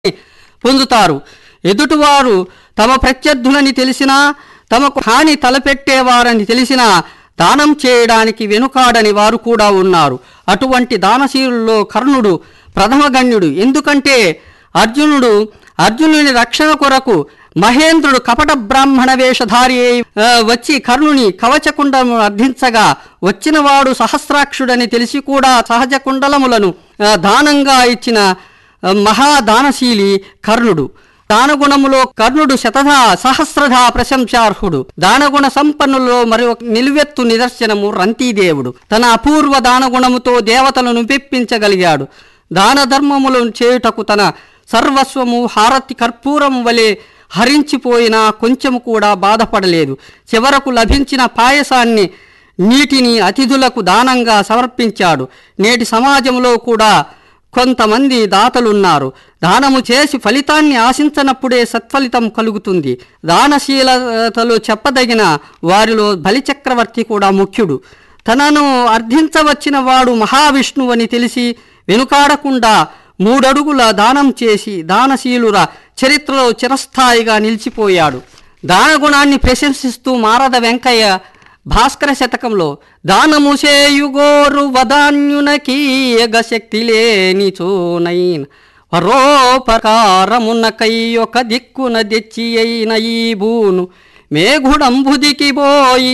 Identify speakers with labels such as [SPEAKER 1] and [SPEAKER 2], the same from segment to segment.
[SPEAKER 1] పొందుతారు ఎదుటివారు తమ ప్రత్యర్థులని తెలిసినా తమకు హాని తలపెట్టేవారని తెలిసినా దానం చేయడానికి వెనుకాడని వారు కూడా ఉన్నారు అటువంటి దానశీలుల్లో కర్ణుడు ప్రథమగణ్యుడు ఎందుకంటే అర్జునుడు అర్జునుని రక్షణ కొరకు మహేంద్రుడు కపట బ్రాహ్మణ వేషధారి అయి, ఆ, వచ్చి కర్ణుని కవచకుండము అర్థించగా వచ్చినవాడు సహస్రాక్షుడని తెలిసి కూడా సహజ కుండలములను ఆ, దానంగా ఇచ్చిన ఆ, మహాదానశీలి కర్ణుడు దానగుణములో కర్ణుడు శతధా సహస్రధా ప్రశంసార్హుడు దానగుణ సంపన్నులో మరి ఒక నిలువెత్తు నిదర్శనము రంతీదేవుడు తన అపూర్వ దానగుణముతో దేవతలను మెప్పించగలిగాడు దాన ధర్మములను చేయుటకు తన సర్వస్వము హారతి కర్పూరం వలె హరించిపోయినా కొంచెము కూడా బాధపడలేదు చివరకు లభించిన పాయసాన్ని నీటిని అతిథులకు దానంగా సమర్పించాడు నేటి సమాజంలో కూడా కొంతమంది దాతలున్నారు దానము చేసి ఫలితాన్ని ఆశించనప్పుడే సత్ఫలితం కలుగుతుంది దానశీలతలు చెప్పదగిన వారిలో బలిచక్రవర్తి కూడా ముఖ్యుడు తనను అర్థించవచ్చిన వాడు మహావిష్ణువు అని తెలిసి వెనుకాడకుండా మూడడుగుల దానం చేసి దానశీలుర చరిత్రలో చిరస్థాయిగా నిలిచిపోయాడు దానగుణాన్ని ప్రశంసిస్తూ మారద వెంకయ్య భాస్కర శతకంలో దానము చేయుగోరు వదాన్యునకీయగ శక్తి లేని చోనైన్ పరోపకారమునకై ఒక దిక్కున తెచ్చి అయిన ఈ బూను మేఘుడంబుదికి పోయి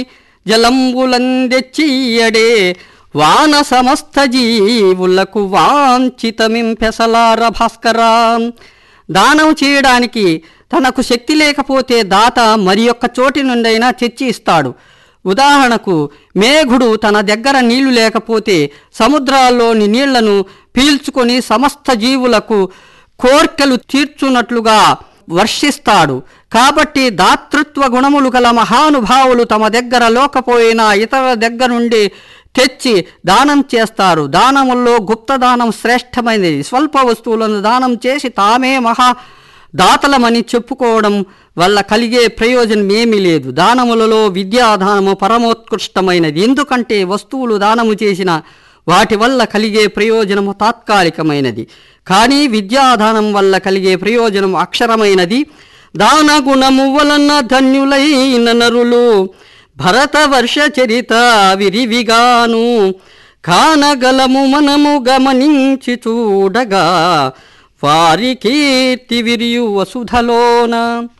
[SPEAKER 1] జలంబులందెచ్చియడే వాన సమస్త జీవులకు వాంఛితమింపెసలార భాస్కరా దానం చేయడానికి తనకు శక్తి లేకపోతే దాత మరి యొక్క చోటి నుండైనా తెచ్చి ఇస్తాడు ఉదాహరణకు మేఘుడు తన దగ్గర నీళ్లు లేకపోతే సముద్రాల్లోని నీళ్లను పీల్చుకొని సమస్త జీవులకు కోర్కెలు తీర్చున్నట్లుగా వర్షిస్తాడు కాబట్టి దాతృత్వ గుణములు గల మహానుభావులు తమ దగ్గర లోకపోయినా ఇతరుల దగ్గర నుండి తెచ్చి దానం చేస్తారు దానముల్లో గుప్త దానం శ్రేష్టమైనది స్వల్ప వస్తువులను దానం చేసి తామే మహా దాతలమని చెప్పుకోవడం వల్ల కలిగే ప్రయోజనం ఏమీ లేదు దానములలో విద్యాదానము పరమోత్కృష్టమైనది ఎందుకంటే వస్తువులు దానము చేసిన వాటి వల్ల కలిగే ప్రయోజనము తాత్కాలికమైనది కానీ విద్యాదానం వల్ల కలిగే ప్రయోజనం అక్షరమైనది దాన గుణము వలన ధన్యులైన నరులు భరతవర్ష చరిత విరివిగాను కానగలము మనము గమనించి చూడగా వారి కీర్తి విరియు వసుధలోన